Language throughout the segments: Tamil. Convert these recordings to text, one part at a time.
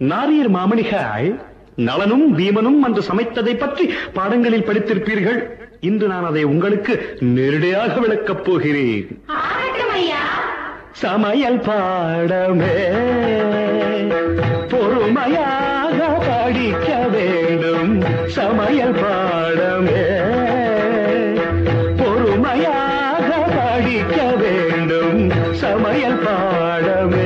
நாரியர் மாமணிகள் நளனும் பீமனும் அன்று சமைத்ததை பற்றி பாடங்களில் படித்திருப்பீர்கள் இன்று நான் அதை உங்களுக்கு நேரடியாக விளக்கப் போகிறேன் ஆகட்டும் ஐயா சமையல் பாடமே பொறுமையாக படிக்க வேண்டும் சமையல் பாடமே பொறுமையாக படிக்க வேண்டும் சமையல் பாடமே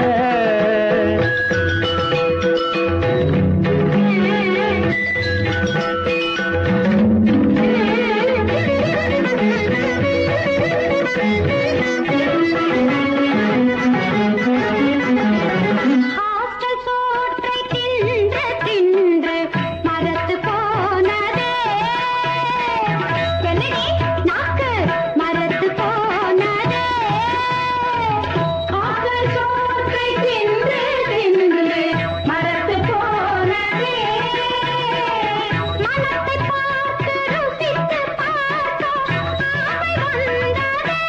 ஹாஸ்டல் சோற்றை தின்று தின்று மரத்து போனதே என்னடி நாக்கு மரத்து போனதே ஹாஸ்டல் சோற்றை தின்று தின்று மரத்து போனதே மனத்தை பார்த்து ருசித்து பார்க்க ஆசை வந்ததே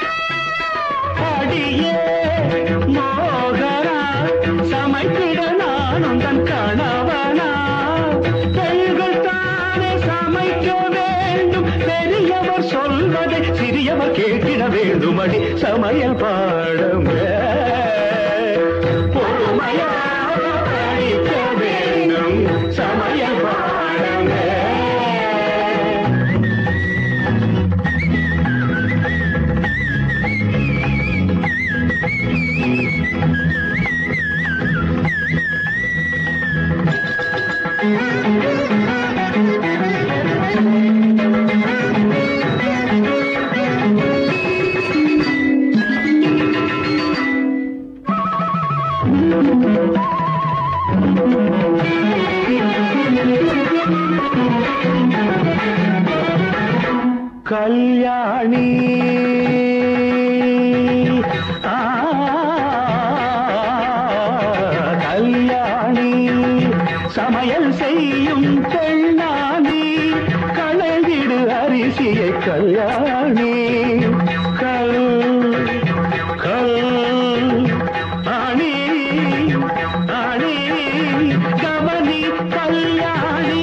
அடியே மோகனா சமைத்திட நானும் தன் கணவனா பெண்கள் தானே சமைக்க வேண்டும் பெரியவர் சொல்வதை சிறியவர் கேட்டிட வேண்டும் அடி சமையல் பாடமே பொறுமையாக படிக்க வேண்டும் சமையல் பாடமே கல்யாணி ஆ, கல்யாணி சமையல் செய்யும் பெண்ணாணி களைவிடு அரிசியை கல்யாணி கல் கல் அணி அணி கவனி கல்யாணி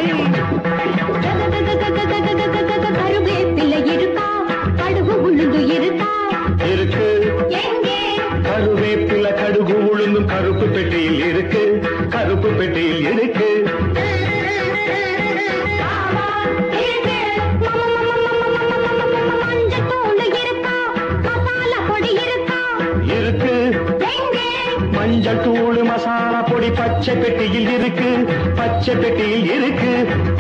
கருவேப்பிலை இருக்கா கடுகு உளுந்து இருக்கா இருக்கு எங்கே கருவேப்பில கடுகு உளுந்தும் கருப்பு பெட்டியில் இருக்கு கருப்பு பெட்டியில் இருக்கு ஆமா, இருக்கு. மஞ்சத்தூள் இருக்கா மசாலா பொடி இருக்கா இருக்கு எங்கே மஞ்சள் தூள் மசாலா பொடி பச்சை பெட்டியில் இருக்கு பச்சை பெட்டியில் இருக்கு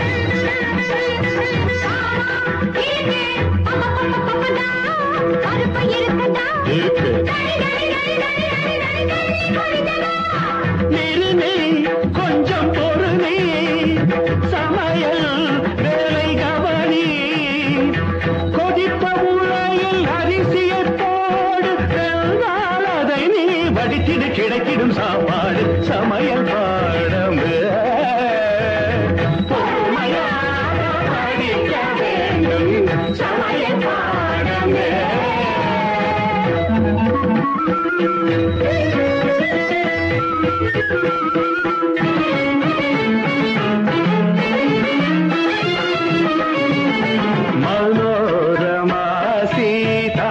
இருக்கு. அப்பப்பப்பப்பப்பதா, கருப்பு இருக்குதா இருக்கு கரி, கரி, கரி, கரி, கரி, கரி, கரி, கரிதலா. நிறுநீ கொஞ்சம் பொறுநீ சமையல் வேலை கவனி கொதித்த உலையில் அரிசியை போடு வெந்தால் அதை நீ வடித்திடு கிடைக்கிடும் சாப்பாடு சமையல் பாடம் பொறுமையாக படிக்க வேண்டும் சமையல் பாடமே மனோரமா சீதா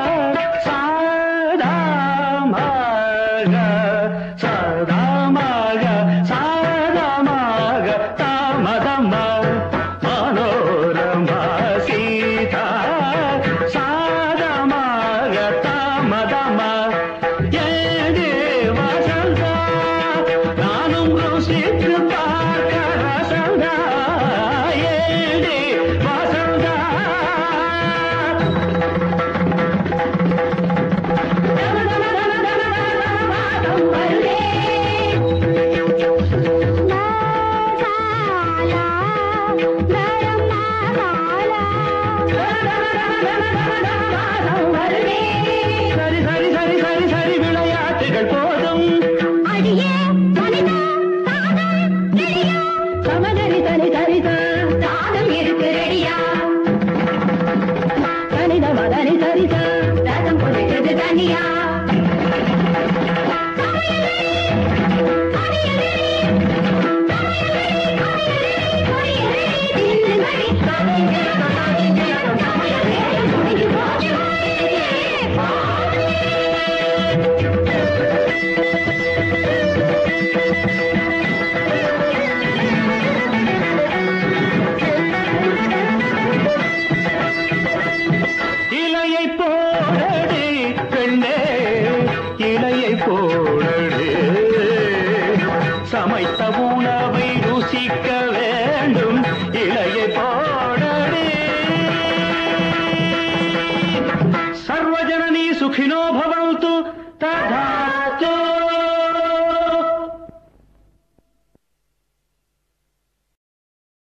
சாதாமாக சாதாமாக சாதாமாக தாமதம மனோரமா சீதா சாதமாக தாமதம ஏதே வசந்தா நானும் ருசித்து பார்க்க ரசந்தா ஏதே வசந்தா சரி சரி சரி சரி சரி விளையாட்டுகள் போதும் அடியே மனிதா சாதா இலையை போரடி பெண்ணே